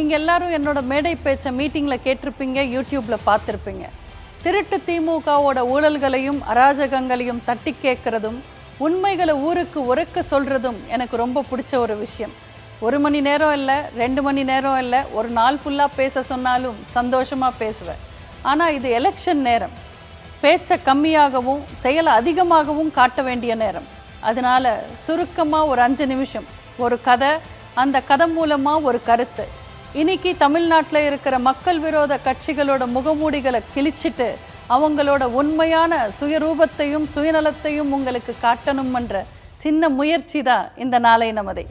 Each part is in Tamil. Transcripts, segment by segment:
நீங்கள் எல்லாரும் என்னோட மேடை பேச்சை மீட்டிங்கில் கேட்டிருப்பீங்க யூடியூப்பில் பார்த்துருப்பீங்க திருட்டு திமுகவோட ஊழல்களையும் அராஜகங்களையும் தட்டி கேட்கறதும் உண்மைகளை ஊருக்கு உரைக்க சொல்கிறதும் எனக்கு ரொம்ப பிடிச்ச ஒரு விஷயம் ஒரு மணி நேரம் இல்லை ரெண்டு மணி நேரம் இல்லை ஒரு நாள் ஃபுல்லாக பேச சொன்னாலும் சந்தோஷமாக பேசுவேன் ஆனால் இது எலெக்ஷன் நேரம் பேச்சை கம்மியாகவும் செயலை அதிகமாகவும் காட்ட வேண்டிய நேரம் அதனால சுருக்கமாக ஒரு அஞ்சு நிமிஷம் ஒரு கதை அந்த கதை மூலமாக ஒரு கருத்து இன்னைக்கு தமிழ்நாட்டில் இருக்கிற மக்கள் விரோத கட்சிகளோட முகமூடிகளை கிழிச்சிட்டு அவங்களோட உண்மையான சுயரூபத்தையும் சுயநலத்தையும் உங்களுக்கு காட்டணும்ன்ற சின்ன முயற்சி தான் இந்த நாளை நமதை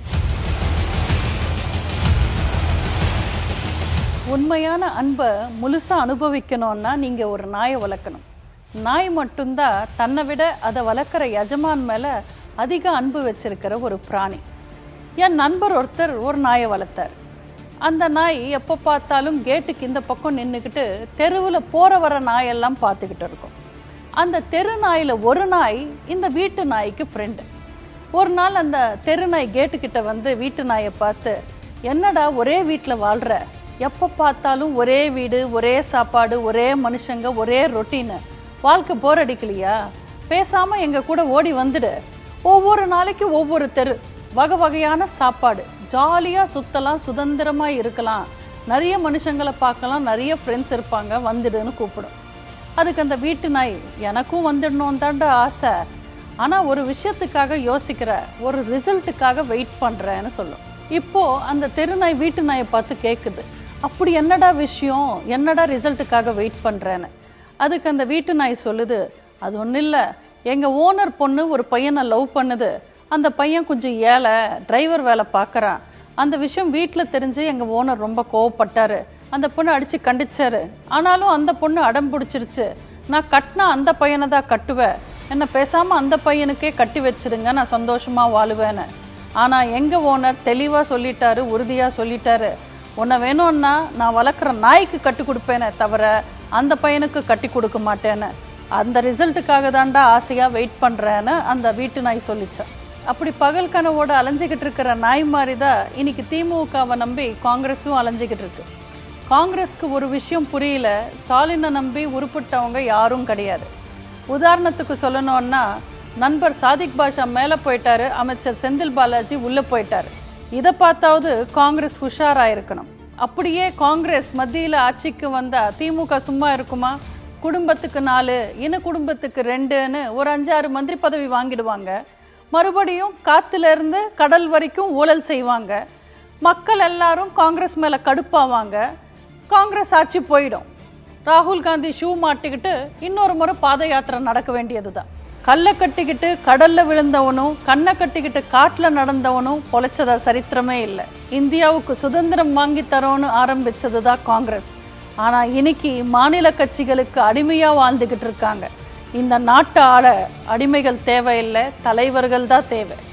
உண்மையான அன்பை முழுசாக அனுபவிக்கணும்னா நீங்கள் ஒரு நாயை வளர்க்கணும் நாய் மட்டும்தான் தன்னை விட அதை வளர்க்குற எஜமான் மேலே அதிக அன்பு வச்சிருக்கிற ஒரு பிராணி என் நண்பர் ஒருத்தர் ஒரு நாயை வளர்த்தார் அந்த நாய் எப்போ பார்த்தாலும் கேட்டுக்கு இந்த பக்கம் நின்றுக்கிட்டு தெருவில் போகிற வர நாயெல்லாம் பார்த்துக்கிட்டு இருக்கும் அந்த தெரு நாயில் ஒரு நாய் இந்த வீட்டு நாய்க்கு ஃப்ரெண்டு ஒரு நாள் அந்த தெரு நாய் கேட்டுக்கிட்ட வந்து வீட்டு நாயை பார்த்து என்னடா ஒரே வீட்டில் வாழ்கிற எப்போ பார்த்தாலும் ஒரே வீடு ஒரே சாப்பாடு ஒரே மனுஷங்க ஒரே ரொட்டீனு வாழ்க்கை போர் அடிக்கலையா பேசாமல் எங்கள் கூட ஓடி வந்துடு ஒவ்வொரு நாளைக்கு ஒவ்வொரு தெரு வகை வகையான சாப்பாடு ஜாலியாக சுற்றலாம் சுதந்திரமாக இருக்கலாம் நிறைய மனுஷங்களை பார்க்கலாம் நிறைய ஃப்ரெண்ட்ஸ் இருப்பாங்க வந்துடுன்னு கூப்பிடும் அதுக்கு அந்த வீட்டு நாய் எனக்கும் வந்துடணும் தாண்டா ஆசை ஆனால் ஒரு விஷயத்துக்காக யோசிக்கிற ஒரு ரிசல்ட்டுக்காக வெயிட் பண்ணுறேன்னு சொல்லும் இப்போ அந்த தெரு நாய் வீட்டு நாயை பார்த்து கேட்குது அப்படி என்னடா விஷயம் என்னடா ரிசல்ட்டுக்காக வெயிட் பண்ணுறேன்னு அதுக்கு அந்த வீட்டு நாய் சொல்லுது அது ஒன்றும் இல்லை எங்கள் ஓனர் பொண்ணு ஒரு பையனை லவ் பண்ணுது அந்த பையன் கொஞ்சம் ஏழை டிரைவர் வேலை பார்க்குறான் அந்த விஷயம் வீட்டில் தெரிஞ்சு எங்கள் ஓனர் ரொம்ப கோவப்பட்டாரு அந்த பொண்ணு அடித்து கண்டிச்சாரு ஆனாலும் அந்த பொண்ணு அடம் பிடிச்சிருச்சு நான் கட்டினா அந்த பையனை தான் கட்டுவேன் என்ன பேசாமல் அந்த பையனுக்கே கட்டி வச்சிடுங்க நான் சந்தோஷமாக வாழுவேன்னு ஆனால் எங்கள் ஓனர் தெளிவாக சொல்லிட்டாரு உறுதியாக சொல்லிட்டாரு உன்னை வேணும்னா நான் வளர்க்குற நாய்க்கு கட்டி கொடுப்பேனே தவிர அந்த பையனுக்கு கட்டி கொடுக்க மாட்டேன்னு அந்த ரிசல்ட்டுக்காக தாண்டா ஆசையாக வெயிட் பண்ணுறேன்னு அந்த வீட்டு நாய் சொல்லிச்சான் அப்படி பகல் கனவோட அலைஞ்சிக்கிட்டு இருக்கிற நாய் மாதிரி தான் இன்னைக்கு திமுகவை நம்பி காங்கிரஸும் அலைஞ்சிக்கிட்டு இருக்கு காங்கிரஸ்க்கு ஒரு விஷயம் புரியல ஸ்டாலினை நம்பி உருப்பிட்டவங்க யாரும் கிடையாது உதாரணத்துக்கு சொல்லணும்னா நண்பர் சாதிக் பாஷா மேலே போயிட்டாரு அமைச்சர் செந்தில் பாலாஜி உள்ளே போயிட்டாரு இதை பார்த்தாவது காங்கிரஸ் உஷாராக இருக்கணும் அப்படியே காங்கிரஸ் மத்தியில் ஆட்சிக்கு வந்தா திமுக சும்மா இருக்குமா குடும்பத்துக்கு நாலு இன குடும்பத்துக்கு ரெண்டுன்னு ஒரு அஞ்சாறு மந்திரி பதவி வாங்கிடுவாங்க மறுபடியும் காத்துல இருந்து கடல் வரைக்கும் ஊழல் செய்வாங்க மக்கள் எல்லாரும் காங்கிரஸ் மேலே கடுப்பாவாங்க காங்கிரஸ் ஆட்சி போயிடும் ராகுல் காந்தி ஷூ மாட்டிக்கிட்டு இன்னொரு முறை பாத யாத்திரை நடக்க வேண்டியது தான் கல்லை கட்டிக்கிட்டு கடல்ல விழுந்தவனும் கண்ணை கட்டிக்கிட்டு காட்டில் நடந்தவனும் பொழைச்சதா சரித்திரமே இல்லை இந்தியாவுக்கு சுதந்திரம் வாங்கி தரோன்னு ஆரம்பிச்சது தான் காங்கிரஸ் ஆனால் இன்னைக்கு மாநில கட்சிகளுக்கு அடிமையாக வாழ்ந்துக்கிட்டு இருக்காங்க இந்த நாட்டு ஆள அடிமைகள் தேவையில்லை தலைவர்கள் தான் தேவை